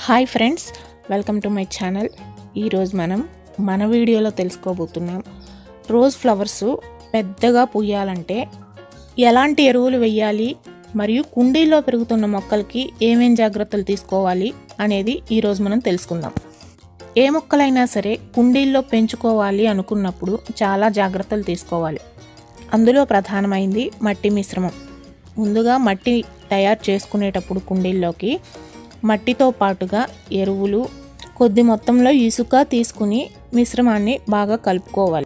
Hi friends welcome to my channel ఈరోజు మనం మన వీడియోలో తెలుసుకోబోతున్నాం రోజ్ ఫ్లవర్స్ పెద్దగా పూయాలంటే ఎలాంటి ఎరువులు వేయాలి మరియు కుండీల్లో పెరుగుతున్న మొక్కలకి ఏమేం జాగ్రత్తలు తీసుకోవాలి అనేది ఈరోజు మనం తెలుసుకుందాం ఏ మొక్కలైనా సరే కుండీల్లో పెంచుకోవాలి అనుకున్నప్పుడు చాలా జాగ్రత్తలు తీసుకోవాలి అందులో ప్రధానమైంది మట్టి మిశ్రమం ముందుగా మట్టి తయారు చేసుకునేటప్పుడు కుండీల్లోకి మట్టితో పాటుగా ఎరువులు కొద్ది మొత్తంలో ఇసుక తీసుకుని మిశ్రమాన్ని బాగా కలుపుకోవాలి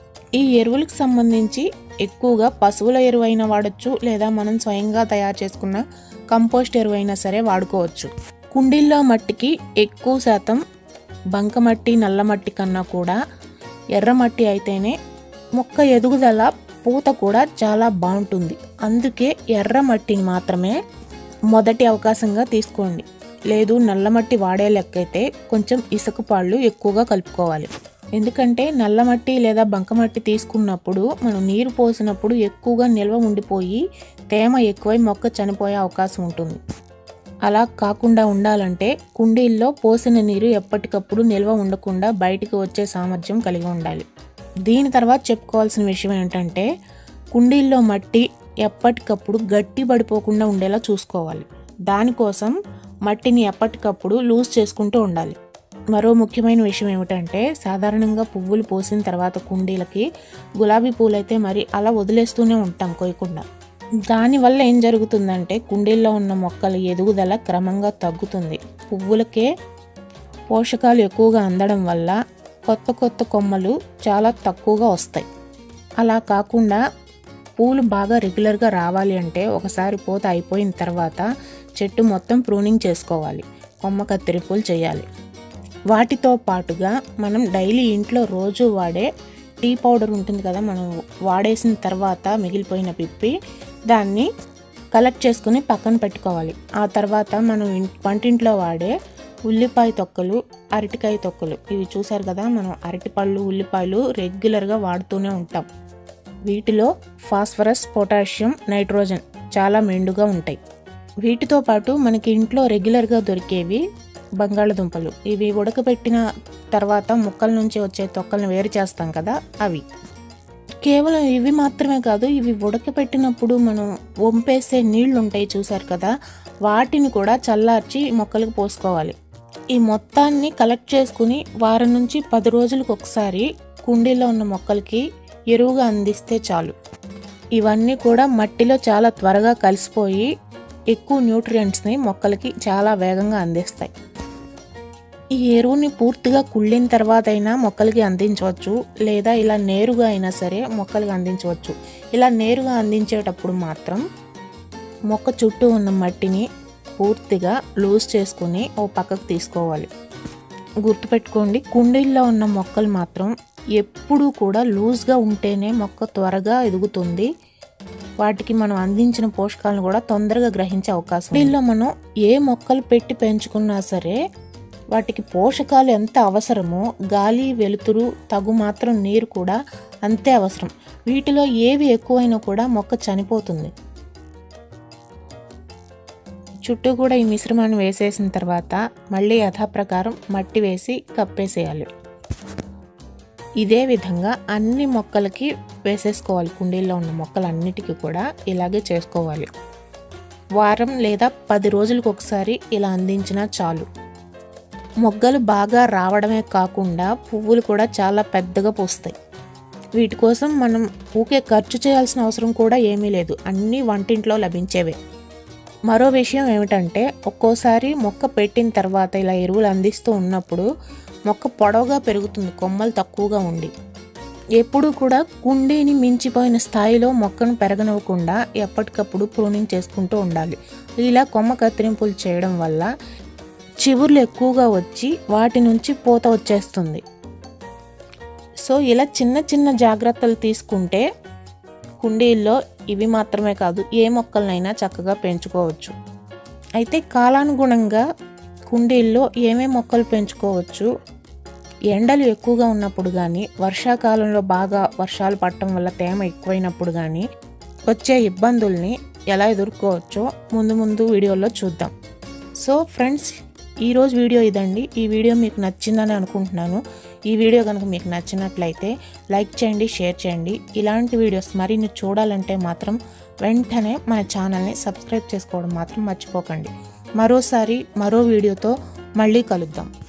ఈ ఎరువులకు సంబంధించి ఎక్కువగా పశువుల ఎరువైనా వాడచ్చు లేదా మనం స్వయంగా తయారు చేసుకున్న కంపోస్ట్ ఎరువైనా సరే వాడుకోవచ్చు కుండీల్లో మట్టికి ఎక్కువ శాతం బంకమట్టి నల్లమట్టి కన్నా కూడా ఎర్రమట్టి అయితేనే మొక్క ఎదుగుదల పూత కూడా చాలా బాగుంటుంది అందుకే ఎర్ర మట్టిని మాత్రమే మొదటి అవకాశంగా తీసుకోండి లేదు నల్లమట్టి వాడే లెక్కైతే కొంచెం ఇసుక పాళ్ళు ఎక్కువగా కలుపుకోవాలి ఎందుకంటే నల్లమట్టి లేదా బంకమట్టి తీసుకున్నప్పుడు మనం నీరు పోసినప్పుడు ఎక్కువగా నిల్వ ఉండిపోయి తేమ ఎక్కువై మొక్క చనిపోయే అవకాశం ఉంటుంది అలా కాకుండా ఉండాలంటే కుండీల్లో పోసిన నీరు ఎప్పటికప్పుడు నిల్వ ఉండకుండా బయటికి వచ్చే సామర్థ్యం కలిగి ఉండాలి దీని తర్వాత చెప్పుకోవాల్సిన విషయం ఏంటంటే కుండీల్లో మట్టి ఎప్పటికప్పుడు గట్టి పడిపోకుండా ఉండేలా చూసుకోవాలి దానికోసం మట్టిని ఎప్పటికప్పుడు లూజ్ చేసుకుంటూ ఉండాలి మరో ముఖ్యమైన విషయం ఏమిటంటే సాధారణంగా పువ్వులు పోసిన తర్వాత కుండీలకి గులాబీ పూలైతే మరి అలా వదిలేస్తూనే ఉంటాం కోయకుండా దానివల్ల ఏం జరుగుతుందంటే కుండీల్లో ఉన్న మొక్కల ఎదుగుదల క్రమంగా తగ్గుతుంది పువ్వులకే పోషకాలు ఎక్కువగా అందడం వల్ల కొత్త కొత్త కొమ్మలు చాలా తక్కువగా వస్తాయి అలా కాకుండా పూలు బాగా రెగ్యులర్గా రావాలి అంటే ఒకసారి పూత అయిపోయిన తర్వాత చెట్టు మొత్తం ప్రూనింగ్ చేసుకోవాలి కొమ్మ కత్తిరింపులు చేయాలి వాటితో పాటుగా మనం డైలీ ఇంట్లో రోజు వాడే టీ పౌడర్ ఉంటుంది కదా మనం వాడేసిన తర్వాత మిగిలిపోయిన పిప్పి దాన్ని కలెక్ట్ చేసుకుని పక్కన పెట్టుకోవాలి ఆ తర్వాత మనం ఇన్- వంటింట్లో వాడే ఉల్లిపాయ తొక్కలు అరటికాయ తొక్కలు ఇవి చూసారు కదా మనం అరటిపళ్ళు ఉల్లిపాయలు రెగ్యులర్గా వాడుతూనే ఉంటాం వీటిలో ఫాస్ఫరస్ పొటాషియం నైట్రోజన్ చాలా మెండుగా ఉంటాయి వీటితో పాటు మనకి ఇంట్లో రెగ్యులర్గా దొరికేవి బంగాళదుంపలు ఇవి ఉడకబెట్టిన తర్వాత ముక్కల నుంచి వచ్చే తొక్కలను వేరు చేస్తాం కదా అవి కేవలం ఇవి మాత్రమే కాదు ఇవి ఉడకపెట్టినప్పుడు మనం వంపేసే నీళ్లు ఉంటాయి చూసారు కదా వాటిని కూడా చల్లార్చి మొక్కలకు పోసుకోవాలి ఈ మొత్తాన్ని కలెక్ట్ చేసుకుని వారం నుంచి పది రోజులకు ఒకసారి కుండీలో ఉన్న మొక్కలకి ఎరువుగా అందిస్తే చాలు ఇవన్నీ కూడా మట్టిలో చాలా త్వరగా కలిసిపోయి ఎక్కువ న్యూట్రియంట్స్ని మొక్కలకి చాలా వేగంగా అందిస్తాయి ఈ ఎరువుని పూర్తిగా కుళ్ళిన తర్వాత అయినా మొక్కలకి అందించవచ్చు లేదా ఇలా నేరుగా అయినా సరే మొక్కలకి అందించవచ్చు ఇలా నేరుగా అందించేటప్పుడు మాత్రం మొక్క చుట్టూ ఉన్న మట్టిని పూర్తిగా లూజ్ చేసుకుని ఓ పక్కకు తీసుకోవాలి గుర్తుపెట్టుకోండి కుండీల్లో ఉన్న మొక్కలు మాత్రం ఎప్పుడూ కూడా లూజ్గా ఉంటేనే మొక్క త్వరగా ఎదుగుతుంది వాటికి మనం అందించిన పోషకాలను కూడా తొందరగా గ్రహించే అవకాశం ఉంది. దీనిలో మనం ఏ మొక్కలు పెట్టి పెంచుకున్నా సరే వాటికి పోషకాలు ఎంత అవసరమో గాలి వెలుతురు తగు మాత్రం నీరు కూడా అంతే అవసరం వీటిలో ఏవి ఎక్కువైనా కూడా మొక్క చనిపోతుంది చుట్టూ కూడా ఈ మిశ్రమాన్ని వేసేసిన తర్వాత మళ్ళీ యథాప్రకారం మట్టి వేసి కప్పేసేయాలి ఇదే విధంగా అన్ని మొక్కలకి వేసేసుకోవాలి కుండీల్లో ఉన్న మొక్కలన్నిటికీ కూడా ఇలాగే చేసుకోవాలి వారం లేదా పది రోజులకు ఒకసారి ఇలా అందించినా చాలు మొగ్గలు బాగా రావడమే కాకుండా పువ్వులు కూడా చాలా పెద్దగా పూస్తాయి వీటి కోసం మనం ఊకే ఖర్చు చేయాల్సిన అవసరం కూడా ఏమీ లేదు అన్నీ వంటింట్లో లభించేవే మరో విషయం ఏమిటంటే ఒక్కోసారి మొక్క పెట్టిన తర్వాత ఇలా ఎరువులు అందిస్తూ ఉన్నప్పుడు మొక్క పొడవుగా పెరుగుతుంది కొమ్మలు తక్కువగా ఉండి ఎప్పుడూ కూడా కుండీని మించిపోయిన స్థాయిలో మొక్కను పెరగనివ్వకుండా ఎప్పటికప్పుడు ప్రూనింగ్ చేసుకుంటూ ఉండాలి ఇలా కొమ్మ కత్తిరింపులు చేయడం వల్ల చివుర్లు ఎక్కువగా వచ్చి వాటి నుంచి పూత వచ్చేస్తుంది సో ఇలా చిన్న చిన్న జాగ్రత్తలు తీసుకుంటే కుండీల్లో ఇవి మాత్రమే కాదు ఏ మొక్కలనైనా చక్కగా పెంచుకోవచ్చు అయితే కాలానుగుణంగా కుండీల్లో ఏమేం మొక్కలు పెంచుకోవచ్చు ఎండలు ఎక్కువగా ఉన్నప్పుడు కానీ వర్షాకాలంలో బాగా వర్షాలు పడటం వల్ల తేమ ఎక్కువైనప్పుడు కానీ వచ్చే ఇబ్బందుల్ని ఎలా ఎదుర్కోవచ్చో ముందు ముందు వీడియోలో చూద్దాం సో ఫ్రెండ్స్ ఈరోజు వీడియో ఇదండి ఈ వీడియో మీకు నచ్చిందని అనుకుంటున్నాను ఈ వీడియో కనుక మీకు నచ్చినట్లయితే లైక్ చేయండి షేర్ చేయండి ఇలాంటి వీడియోస్ మరిన్ని చూడాలంటే మాత్రం వెంటనే మన ఛానల్ని సబ్స్క్రైబ్ చేసుకోవడం మాత్రం మర్చిపోకండి మరోసారి మరో వీడియోతో మళ్ళీ కలుద్దాం